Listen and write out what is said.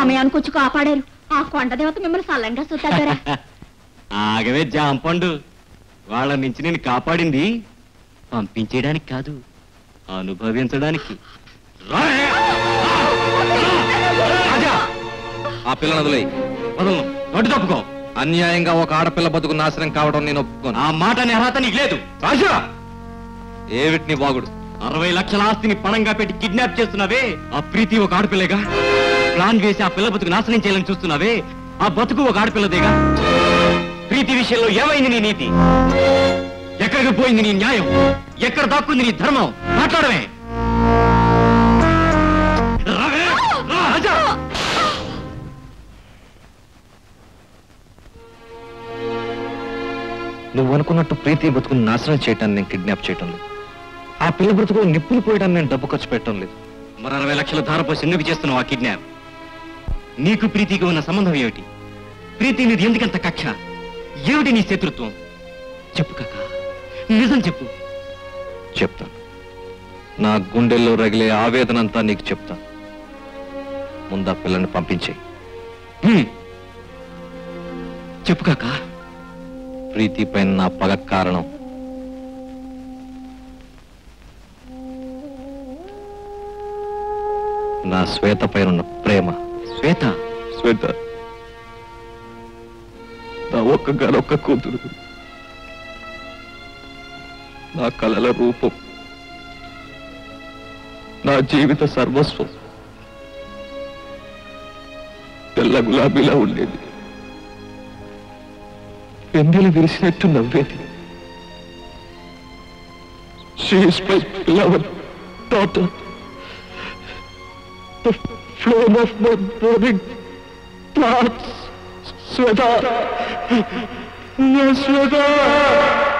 సమయానికి వచ్చి కాపాడారు ఆ కొండ దేవత మిమ్మల్ని సల్లంగా చూతారా ఆగవే జాంపండు వాళ్ళ నుంచి నేను కాపాడింది పంపించేయడానికి కాదు అనుభవించడానికి రాయ్! రాజా ఆ పిల్లని వదిలేయ్ వదలను నోటి తప్పుకో అన్యాయంగా ఒక ఆడపిల్ల బతుకు నాశనం కావడం నేను ఒప్పుకోను ఆ మాట అనే అర్హత నీకు లేదు రాజా ఏమిటి నీ బాగుడు అరవై లక్షల ఆస్తిని పణంగా పెట్టి కిడ్నాప్ చేస్తున్నావే ఆ ప్రీతి ఒక ఆడపిల్లగా ప్లాన్ వేసి ఆ పిల్ల బతుకు నాశనం చేయాలని చూస్తున్నావే ఆ బతుకు ఒక ఆడపిల్లదేగా ప్రీతి విషయంలో ఏమైంది నీ నీతి ఎక్కడికి పోయింది నీ న్యాయం ఎక్కడ దాక్కుంది నీ ధర్మం మాట్లాడవే రావే! రా, రాజా! నువ్వు అనుకున్నట్టు ప్రీతి బతుకుని నాశనం చేయటాన్ని నేను కిడ్నాప్ చేయటం లేదు ఆ పిల్ల బ్రతుకు నిప్పులు పోయడానికి నేను డబ్బు ఖర్చు పెట్టడం లేదు మరి అరవై లక్షల ధారపోసి ఎందుకు చేస్తున్నావు ఆ కిడ్నాప్ నీకు ప్రీతికి ఉన్న సంబంధం ఏమిటి ప్రీతి నీది ఎందుకంత కక్ష ఏమిటి నీ శత్రుత్వం చెప్పు కాక నిజం చెప్పు చెప్తాను నా గుండెల్లో రగిలే ఆవేదన అంతా నీకు చెప్తాను ముందా పిల్లని పంపించే హ్మ్. చెప్పు కాక ప్రీతి పైన నా పగ కారణం నా శ్వేత పైన ఉన్న ప్రేమ శ్వేత శ్వేత నా ఒక్కగానొక్క కూతురు నా కలల రూపం నా జీవిత సర్వస్వం తెల్ల గులాబీలా ఉండేది వెన్నెల విరిసినట్టు నవ్వేది She is my beloved daughter. The flame of my burning thoughts. Sweta! Yes, Sweta!